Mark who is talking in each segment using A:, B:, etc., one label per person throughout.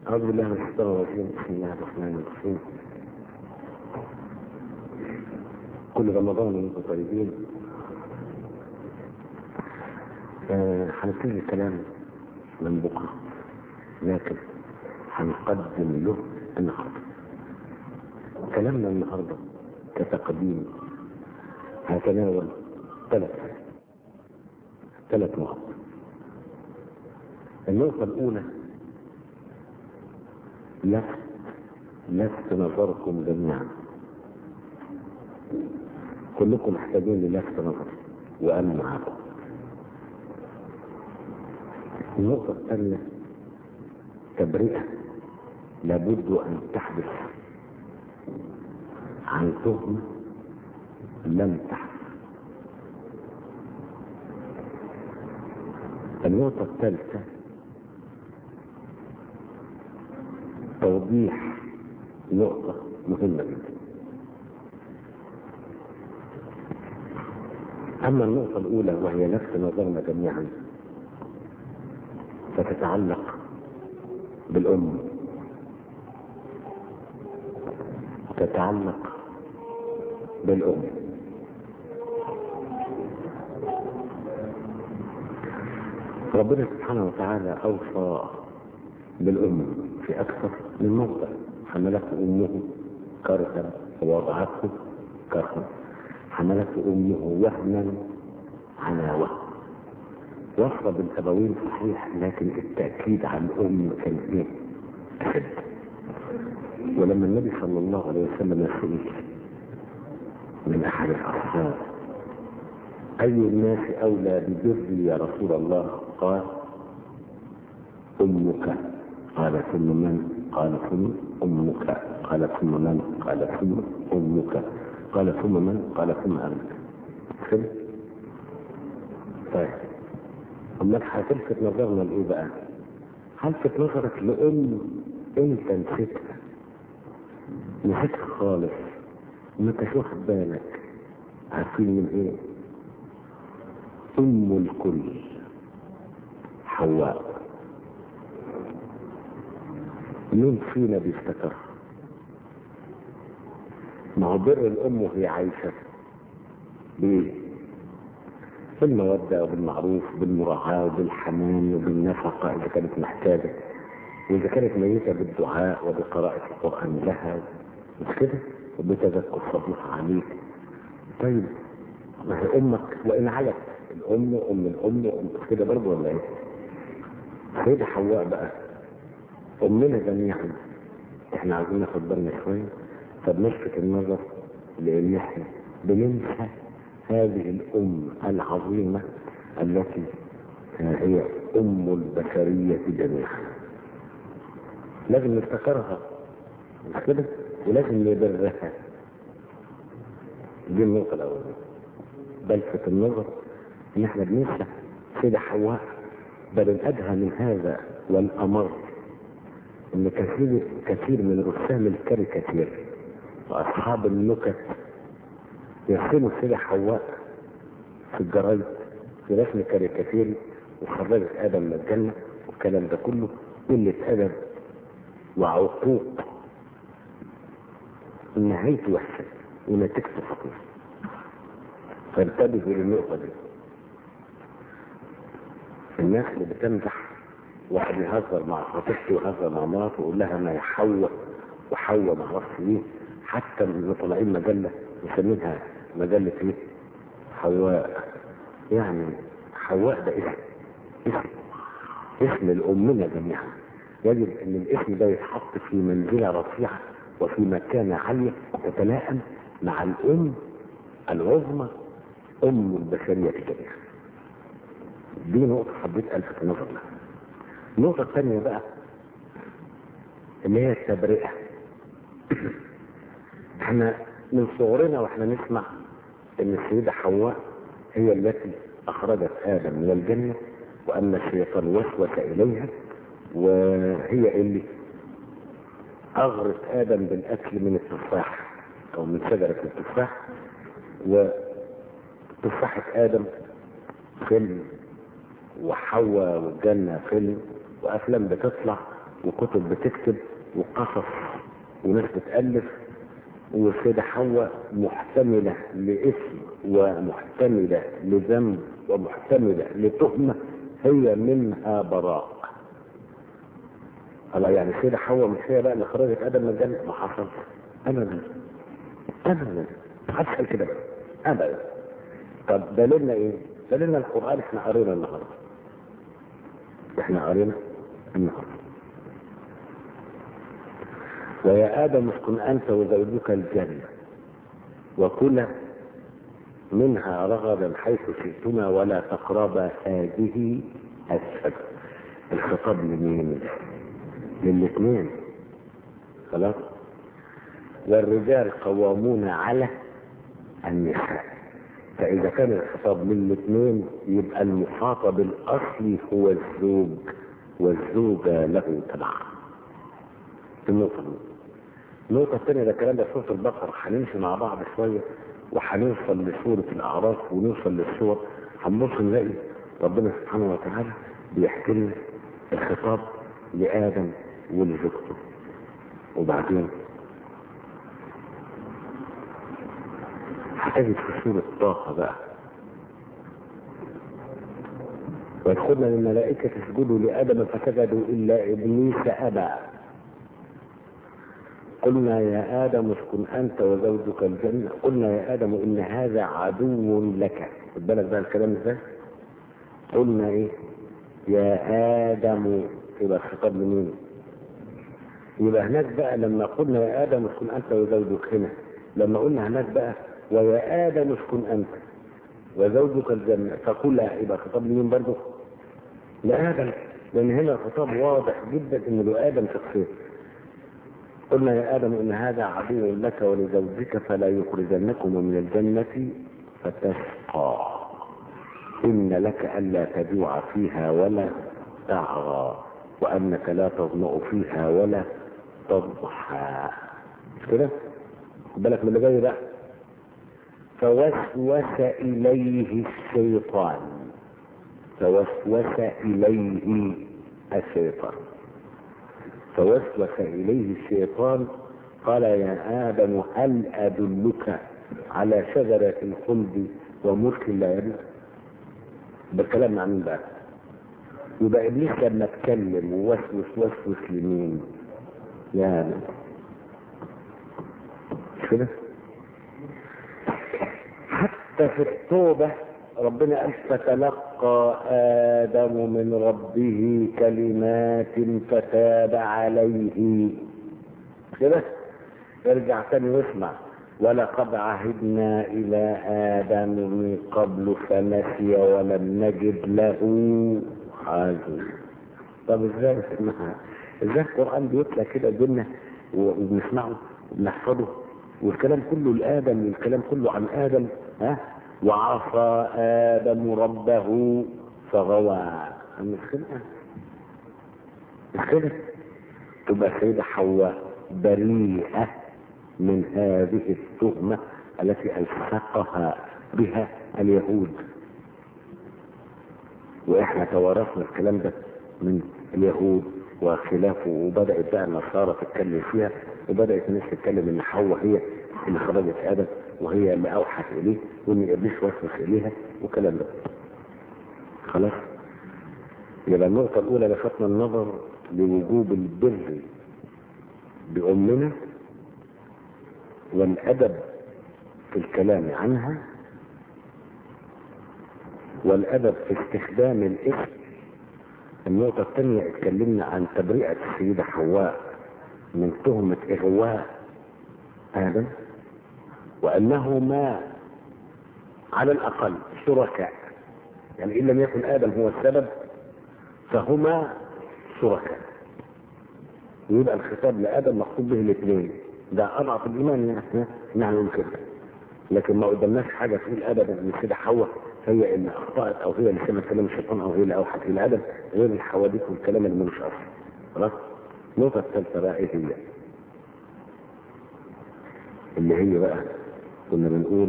A: أعوذ بالله من الشيطان الرجيم بسم الله الرحمن الرحيم كل رمضان وانتم طيبين آه، هنبتدي الكلام من بكرة لكن هنقدم له النهارده كلامنا النهارده كتقديم هيتناول ثلاث ثلاث نقط النقطة الأولى لفت لفت نظركم جميعا كلكم محتاجين للفت نظر وأنا معاكم النقطة الثانية تبرئة لابد أن تحدث عن تهمة لم تحدث النقطة الثالثة توضيح نقطة مهمة جدا أما النقطة الأولى وهي نفس نظرنا جميعا فتتعلق بالأم تتعلق بالأم ربنا سبحانه وتعالى أوصى بالأم في أكثر من موضع حملته أمه كرها ووضعته كرها حملته أمه وهنا على وهن وصل بالأبوين صحيح لكن التأكيد على الأم كان إيه؟ أشد ولما النبي صلى الله عليه وسلم سئل من أحد الأصحاب أي الناس أولى ببري يا رسول الله قال أمك قال ثم من قال ثم أمك قال ثم من قال ثم أمك قال ثم من قال ثم أبنك فهمت؟ طيب أما هتلفت نظرنا لإيه بقى؟ هلفت نظرك لأم أنت نسيتها نسيتها خالص ما انتش واخد بالك عارفين من إيه؟ أم الكل حواء مين فينا بيفتكرها ما هو بر الام وهي عايشه بايه بالمودة وبالمعروف وبالمراعاة وبالحنان وبالنفقة إذا كانت محتاجة وإذا كانت ميتة بالدعاء وبقراءة القرآن لها مش كده وبتذكر فضلها عليك طيب ما هي أمك وإن علت الأم أم الأم أم كده برضه ولا إيه؟ سيدة حواء بقى أمنا جميعا إحنا عايزين ناخد بالنا شوية فبنلفت النظر لأن إحنا بننسى هذه الأم العظيمة التي هي أم البشرية جميعا لازم نفتكرها مش كده ولازم نبرها دي النقطة الأولى بلفت النظر إن إحنا بننسى سيدة حواء بل الأدهى من هذا والأمر إن كثير كثير من رسام الكاريكاتير وأصحاب النكت يرسموا السيدة حواء في الجرايد في رسم كاريكاتيري وخرجت آدم من الجنة والكلام ده كله قلة أدب وعقوق نهايته وحشة ونتيجته خطيرة فانتبهوا للنقطة دي الناس اللي بتمزح واحد يهزر مع خطيبته ويهزر مع مراته ويقول لها انا حواء وحواء ما اعرفش ايه حتى اللي طالعين مجله مسمينها مجله ايه؟ حواء يعني حواء ده اسم اسم اسم لامنا جميعا يجب ان الاسم ده يتحط في منزله رفيعه وفي مكانه عاليه تتلائم مع الام العظمى ام البشريه جميعا دي نقطه حبيت الفت النظر لها النقطة الثانية بقى اللي هي التبرئة احنا من صغرنا واحنا نسمع ان السيدة حواء هي التي اخرجت ادم من الجنة وان الشيطان وسوس اليها وهي اللي اغرت ادم بالاكل من التفاح او من شجرة التفاح وتفاحة ادم فيلم وحواء والجنة فيلم وافلام بتطلع وكتب بتكتب وقصص وناس بتألف والسيدة حواء محتملة لاسم ومحتملة لذنب ومحتملة لتهمة هي منها براء الله يعني السيدة حواء مش هي بقى اللي خرجت ادم من الجنة ما حصل ابدا ابدا محدش قال كده بقى ابدا طب دليلنا ايه؟ دليلنا القرآن احنا قرينا النهارده احنا قرينا النهارده ويا آدم اسكن أنت وزوجك الجنة وكلا منها رغدا حيث شئتما ولا تقربا هذه الشجرة الخطاب لمين؟ للاثنين خلاص والرجال قوامون على النساء فإذا كان الخطاب للاثنين يبقى المخاطب الأصلي هو الزوج والزوجة له تبع النقطة دي النقطة الثانية ده الكلام ده سورة البقرة هنمشي مع بعض شوية وهنوصل لسورة الأعراف ونوصل للسور هنبص نلاقي ربنا سبحانه وتعالى بيحكي لنا الخطاب لآدم ولزوجته وبعدين هتجد في سورة طه بقى ويدخلنا للملائكة اسجدوا لآدم فسجدوا إلا إبليس أبى قلنا يا آدم اسكن أنت وزوجك الجنة قلنا يا آدم إن هذا عدو لك خد بالك بقى الكلام ازاي قلنا إيه يا آدم يبقى الخطاب لمين يبقى هناك بقى لما قلنا يا آدم اسكن أنت وزوجك هنا لما قلنا هناك بقى ويا آدم اسكن أنت وزوجك الجنة فكلها يبقى خطاب لمين برضه لآدم لأن هنا الخطاب واضح جدا إن له آدم شخصيا قلنا يا آدم إن هذا عدو لك ولزوجك فلا يخرجنكما من الجنة فتشقى إن لك ألا تجوع فيها ولا تعرى وأنك لا تظمأ فيها ولا تضحى مش كده؟ خد بالك من اللي جاي بقى فوسوس إليه الشيطان فوسوس إليه الشيطان فوسوس إليه الشيطان قال يا آدم هل أدلك على شجرة الخلد وملك لا يبلغ بالكلام مع مين بقى يبقى إبليس لما اتكلم ووسوس وسوس لمين يا آدم مش كده حتى في التوبة ربنا قال فتلقى آدم من ربه كلمات فتاب عليه كده ارجع تاني واسمع ولقد عهدنا إلى آدم من قبل فنسي ولم نجد له حاجة طب ازاي اسمعها ازاي القرآن بيتلى كده قدامنا وبنسمعه وبنحفظه والكلام كله لآدم والكلام كله عن آدم ها وعصى آدم ربه فغوى مش كده مش كده تبقى سيدة حواء بريئة من هذه التهمة التي ألصقها بها اليهود وإحنا توارثنا الكلام ده من اليهود وخلافه وبدأت بقى النصارى تتكلم فيها وبدأت الناس تتكلم إن حواء هي اللي خرجت آدم وهي اللي أوحت إليه وإن إبليس وسوس إليها وكلام ده خلاص يبقى النقطة الأولى لفتنا النظر لوجوب البر بأمنا والأدب في الكلام عنها والأدب في استخدام الاسم النقطة الثانية اتكلمنا عن تبرئة السيدة حواء من تهمة إغواء آدم وأنهما على الأقل شركاء يعني إن لم يكن آدم هو السبب فهما شركاء ويبقى الخطاب لآدم مقصود به الاثنين ده أضعف الإيمان يعني نحن نقول كده لكن ما قدامناش حاجة تقول أبدا إن كده حواء هي اللي أخطأت أو هي اللي سمعت كلام الشيطان أو هي اللي أوحت إلى آدم غير الحوادث والكلام اللي ملوش أصل خلاص النقطة الثالثة بقى إيه هي؟ اللي هي بقى كنا بنقول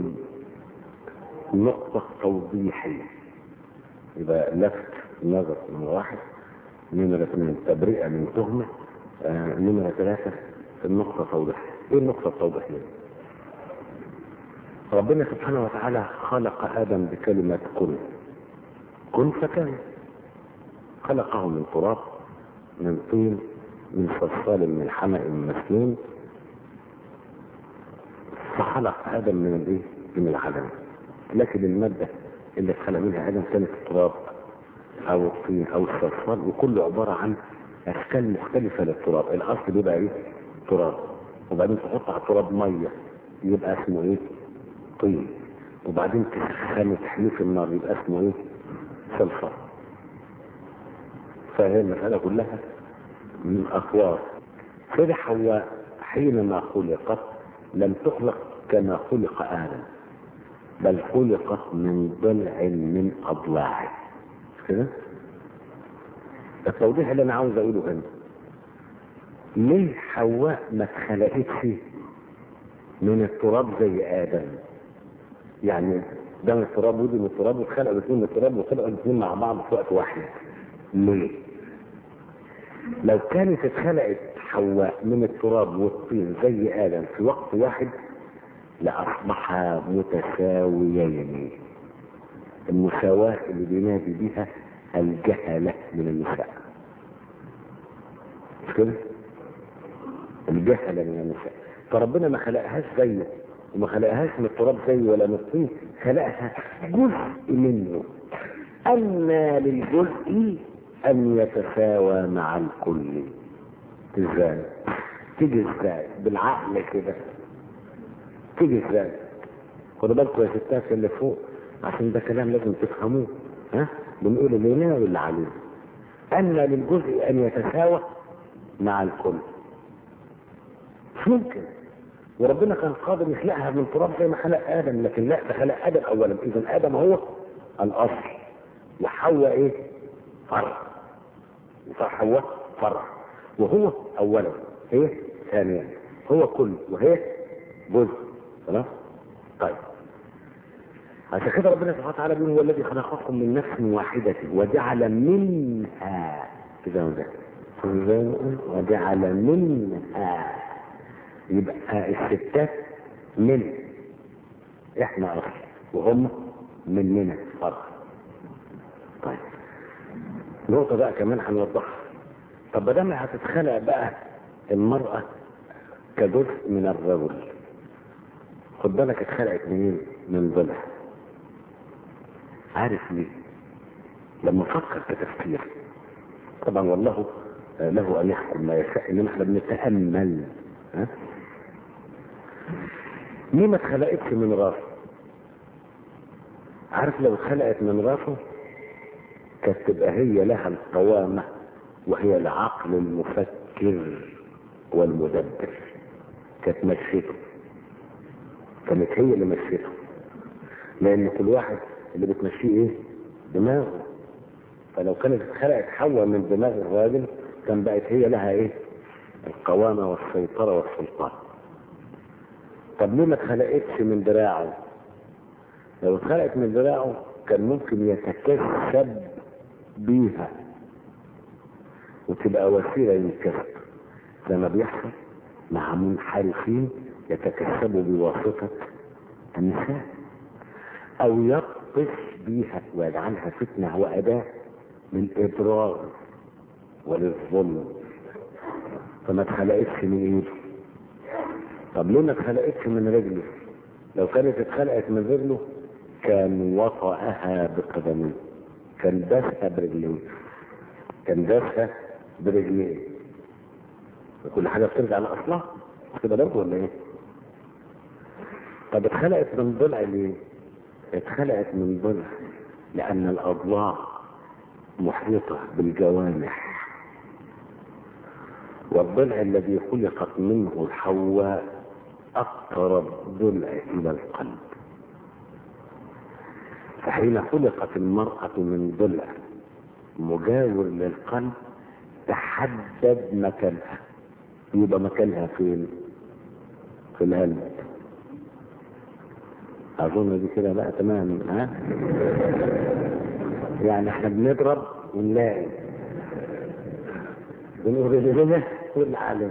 A: نقطة توضيحية يبقى لفت نظر من واحد نمرة اثنين تبرئة من تهمة آه، نمرة ثلاثة النقطة توضيح ايه النقطة التوضيح دي؟ ربنا سبحانه وتعالى خلق آدم بكلمة كن كن فكان خلقه من تراب من طين من صلصال من حمأ مسنون فخلق آدم من الايه؟ من العدم لكن المادة اللي اتخلق منها آدم كانت التراب أو الطين أو الصلصال وكله عبارة عن أشكال مختلفة للتراب الأصل بيبقى إيه؟ تراب وبعدين تحط على التراب مية يبقى اسمه إيه؟ طين وبعدين تسخن وتحميه في النار يبقى اسمه إيه؟ صلصال فهي المسألة كلها من أطوار سيدة حواء حينما خلقت لم تخلق كما خلق آدم بل خلقت من ضلع من أضلاعه كده التوضيح اللي أنا عاوز أقوله هنا ليه حواء ما اتخلقتش من التراب زي آدم يعني ده من التراب ودي من التراب واتخلقوا الاثنين من التراب وخلقوا الاثنين مع بعض في وقت واحد ليه؟ لو كانت اتخلقت حواء من التراب والطين زي آدم في وقت واحد لأصبحا متساويين المساواة اللي بينادي بها الجهلة من النساء مش كده؟ الجهلة من النساء فربنا ما خلقهاش زيه وما خلقهاش من التراب زيه ولا من الطين خلقها جزء منه أما للجزء أن يتساوى مع الكل ازاي؟ تيجي ازاي؟ بالعقل كده تيجي ازاي؟ خدوا بالكم يا ستات اللي فوق عشان ده كلام لازم تفهموه ها؟ بنقول اللي هنا واللي عليه أن للجزء أن يتساوى مع الكل مش ممكن وربنا كان قادر يخلقها من تراب زي ما خلق ادم لكن لا ده خلق ادم اولا اذا ادم هو الاصل وحواء ايه؟ فرع فحواء فرع وهو اولا هي ثانيا هو كل وهي جزء خلاص؟ طيب عشان كده ربنا سبحانه وتعالى بيقول هو الذي خلقكم من نفس واحدة وجعل منها كده وده وجعل منها يبقى الستات من احنا اصل وهم مننا فرق طيب نقطة بقى كمان هنوضحها طب ما دام هتتخلق بقى المرأة كجزء من الرجل خد بالك اتخلقت منين؟ من ضلع عارف ليه؟ لما فكر كتفكير طبعا والله له ان يحكم ما يشاء انما احنا بنتامل ها؟ ليه ما اتخلقتش من راسه عارف لو اتخلقت من راسه كانت تبقى هي لها القوامة وهي العقل المفكر والمدبر كانت مشيته كانت هي اللي مشيته لان كل واحد اللي بتمشيه ايه دماغه فلو كانت اتخلقت حواء من دماغ الراجل كان بقت هي لها ايه القوامة والسيطرة والسلطان طب ليه ما اتخلقتش من دراعه لو اتخلقت من دراعه كان ممكن يتكسب بيها وتبقى وسيلة للكسب زي ما بيحصل مع منحرفين يتكسبوا بواسطة النساء أو يبطش بيها ويجعلها فتنة وأداة للإضرار وللظلم فما اتخلقتش من ايده طب ليه ما اتخلقتش من رجله لو كانت اتخلقت من رجله كان وطأها بقدميه كان داسها برجليه كان داسها برجليه كل حاجه بترجع لاصلها كده برضه ولا ايه؟ طب اتخلقت من ضلع ليه؟ اتخلقت من ضلع لأن الأضلاع محيطة بالجوانح والضلع الذي خلقت منه حواء أقرب ضلع إلى القلب فحين خلقت المرأة من ضلع مجاور للقلب تحدد مكانها يبقى مكانها فين؟ في القلب أظن دي كده بقى تمام ها؟ يعني احنا بنضرب ونلاقي بنقول اللي لنا واللي علينا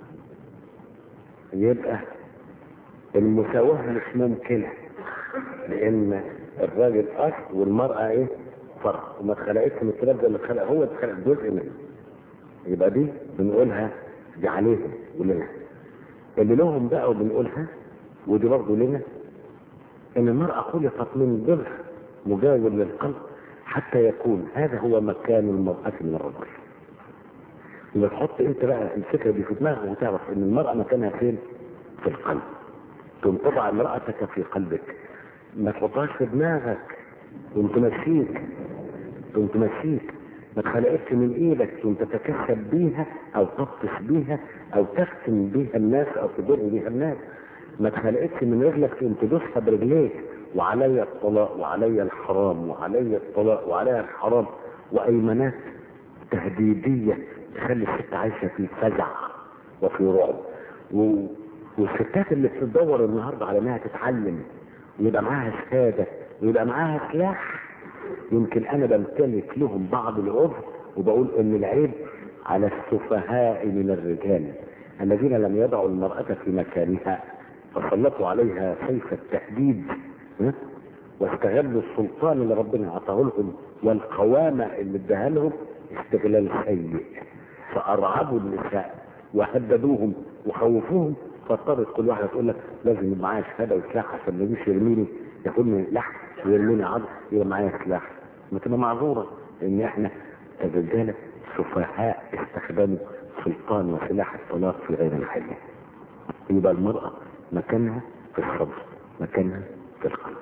A: يبقى المساواة مش ممكنة لأن الراجل أصل والمرأة إيه؟ فرع وما اتخلقتش من الكلام ده اللي اتخلق هو اتخلق جزء منه يبقى دي بنقولها دي عليهم ولنا اللي لهم بقى وبنقولها ودي برضه لنا ان المرأة خلقت من ضلع مجاور للقلب حتى يكون هذا هو مكان المرأة من الرجل يبقى تحط انت بقى الفكرة دي في دماغك وتعرف ان المرأة مكانها فين في القلب تقوم تضع امرأتك في قلبك ما تحطهاش في دماغك تقوم تمشيك تقوم تمشيك ما اتخلقتش من ايدك تقوم تتكسب بيها او تبطش بيها او تختم بيها الناس او تضر بيها الناس ما اتخلقتش من رجلك تقوم تدوسها برجليك وعلي الطلاق وعلي الحرام وعلي الطلاق وعلي الحرام وايمانات تهديديه تخلي الست عايشه في فزع وفي رعب و... والستات اللي بتدور النهارده على انها تتعلم ويبقى معاها شهاده ويبقى معاها سلاح يمكن انا بمتلك لهم بعض العذر وبقول ان العيب على السفهاء من الرجال الذين لم يضعوا المرأة في مكانها فسلطوا عليها سيف التهديد ها؟ واستغلوا السلطان اللي ربنا اعطاه لهم والقوامة اللي اداها لهم استغلال سيء فارعبوا النساء وهددوهم وخوفوهم فاضطرت كل واحده تقول لك لازم يبقى معايا شهاده وسلاح عشان ما يجيش يرميني ياخدني لحم ويرميني عضل يبقى معايا سلاح ما تبقى معذوره ان احنا كرجاله سفهاء استخدموا سلطان وسلاح الطلاق في غير الحل يبقى المراه مكانها في الصبر مكانها في القلب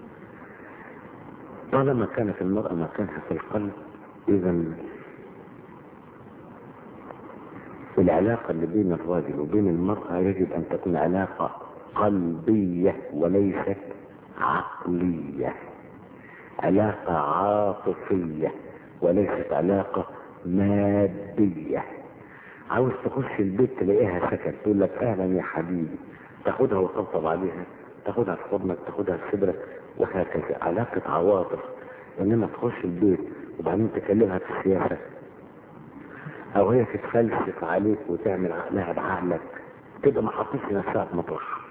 A: طالما كانت المرأة مكانها في القلب إذا العلاقة اللي بين الراجل وبين المرأة يجب أن تكون علاقة قلبية وليست عقلية علاقة عاطفية وليست علاقة مادية عاوز تخش البيت تلاقيها سكت تقول لك اهلا يا حبيبي تاخدها وتطبطب عليها تاخدها في حضنك تاخدها في صدرك وهكذا علاقة عواطف انما تخش البيت وبعدين تكلمها في السياسة او هي تتفلسف عليك وتعمل عقلها بعقلك تبقى ما حطيتش نفسها في مطرحها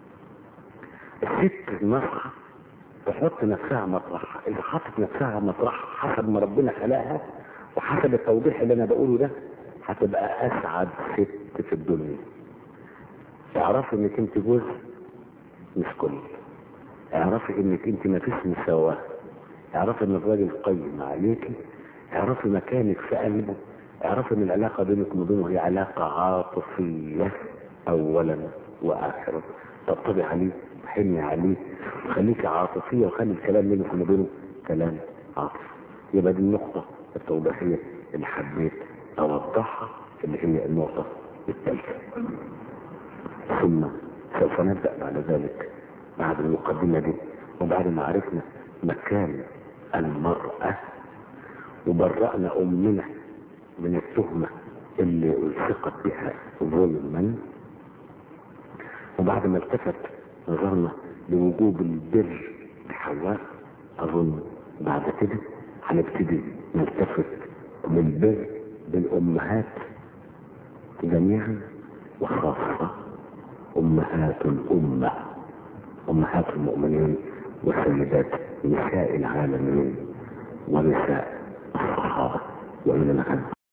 A: الست النصحة تحط نفسها مطرحها اذا حطت نفسها مطرحها حسب ما ربنا خلقها وحسب التوضيح اللي انا بقوله ده هتبقى اسعد ست في الدنيا اعرفي انك انت جزء مش كل اعرفي انك انت ما فيش مساواة اعرفي ان الراجل قيم عليكي اعرفي مكانك في قلبه اعرفي ان العلاقة بينك وبينه هي علاقة عاطفية اولا واخرا طبطبي عليه حني عليه خليكي عاطفية وخلي الكلام بينك وبينه كلام عاطفي يبقى دي النقطة التوضيحية اللي حبيت اوضحها اللي هي النقطة الثالثة ثم سوف نبدأ بعد ذلك بعد المقدمة دي وبعد ما عرفنا مكان المرأة وبرأنا أمنا من التهمة اللي التقت بها ظلما وبعد ما التفت نظرنا لوجوب البر بحواء أظن بعد كده هنبتدي نلتفت للبر بالأمهات جميعا وخاصة أمهات الأمة أمهات المؤمنين وسيدات نساء العالمين ونساء الصحابة وإلى الأبد